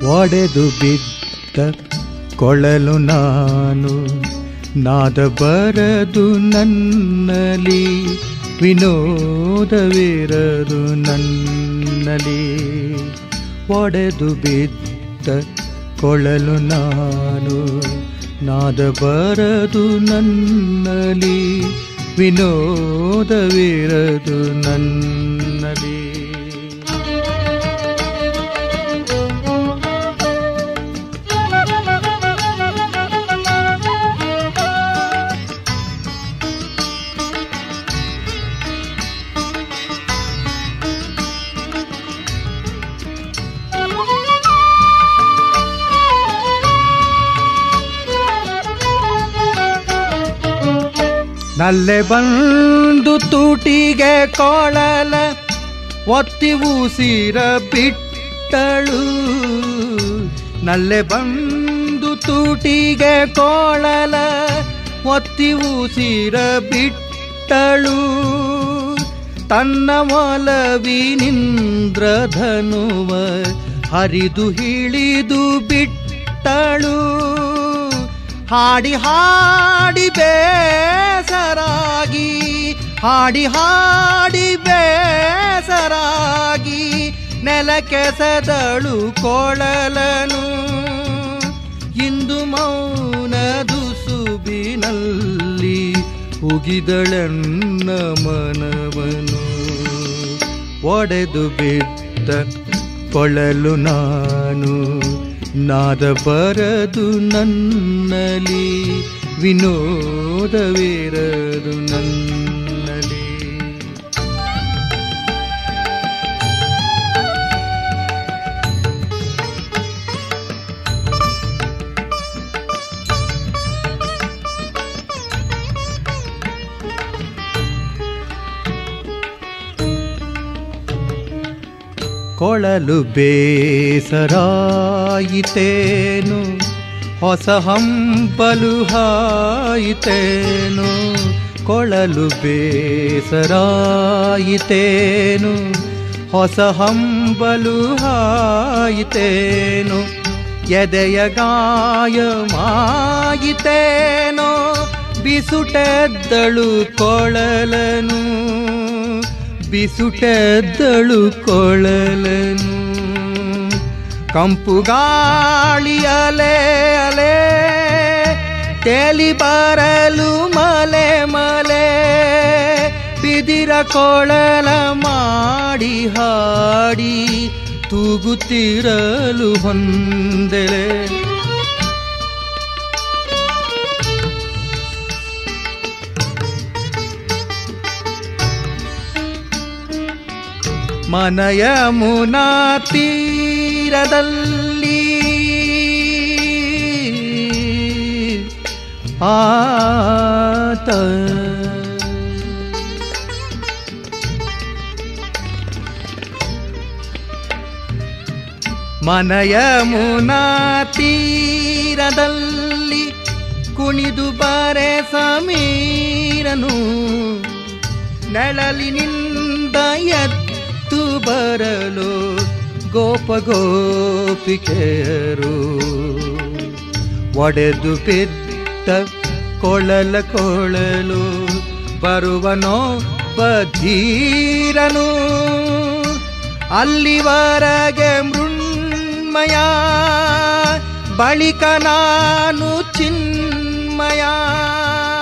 ಒಡೆದು ಬಿದ್ದ ಕೊಳಲು ನಾನು ನಾದ ಬರದು ನನ್ನಲಿ ವಿನೋದವಿರದು ನನ್ನಲಿ ಒಡೆದು ಬಿದ್ದ ಕೊಳಲು ನಾನು ನಾದ ಬರದು ನನ್ನಲಿ ವಿನೋದವಿರದು ನನ್ನಲಿ ನಲ್ಲೆ ಬಂದು ತೂಟಿಗೆ ಕೊಳಲ ಒತ್ತಿ ಉಸಿರ ಬಿಟ್ಟಳು ನಲ್ಲೆ ಬಂದು ತೂಟಿಗೆ ಕೊಳಲ ಒತ್ತಿ ಉಸಿರ ಬಿಟ್ಟಳು ತನ್ನ ಒಲವಿನಿಂದ್ರಧನುವ ಹರಿದು ಹಿಳಿದು ಬಿಟ್ಟಳು ಹಾಡಿ ಹಾಡಿ ಬೇಸರಾಗಿ ಹಾಡಿ ಹಾಡಿ ಬೇಸರಾಗಿ ನೆಲಕೆಸದಳು ಕೊಳಲನು ಇಂದು ಮೌನದು ಸುಬಿನಲ್ಲಿ ಉಗಿದಳನ್ನ ಮನವನು ಒಡೆದು ಬಿದ್ದ ಕೊಳಲು ನಾನು ನಾದ ಬರದು ನನ್ನಲಿ ವಿನೋದವಿರದು ನನ್ನಲಿ ಕೊಳಲು ಬೇಸರಾಯಿತೇನು ಹೊಸ ಹಂಬಲು ಹಾಯಿತೇನು ಕೊಳಲು ಬೇಸರಾಯಿತೇನು ಹೊಸ ಹಂಬಲು ಹಾಯಿತೇನು ಎದೆಯ ಗಾಯಮಾಯಿತೇನೋ ಬಿಸುಟೆದ್ದಳು ಕೊಳಲನು ಬಿಸುಟೆದ್ದಳು ಕೊಳಲನು ಕಂಪು ಗಾಳಿ ಅಲೆ ಅಲೆ ತೇಲಿ ಬರಲು ಮಲೆ ಮಲೆ ಬಿದಿರ ಕೊಳಲ ಮಾಡಿ ಹಾಡಿ ತೂಗುತ್ತಿರಲು ಹೊಂದೆಲೆ ಮನಯ ಮುನಾ ತೀರದಲ್ಲಿ ಆತ ಮನಯ ಮುನಾ ತೀರದಲ್ಲಿ ಕುಣಿದು ಬರೆ ಸಮೀರನು ನೆಳಲಿನಿಂದ ಎದ್ದು ಬರಲು ಗೋಪ ಗೋಪಿಕೆಯರು ಒಡೆದು ಬಿದ್ದ ಕೊಳಲ ಕೊಳಲು ಬರುವನೋ ಬಧೀರನು ಅಲ್ಲಿವರೆಗೆ ಮೃಣ್ಮಯ ಬಳಿಕ ನಾನು ಚಿನ್ಮಯ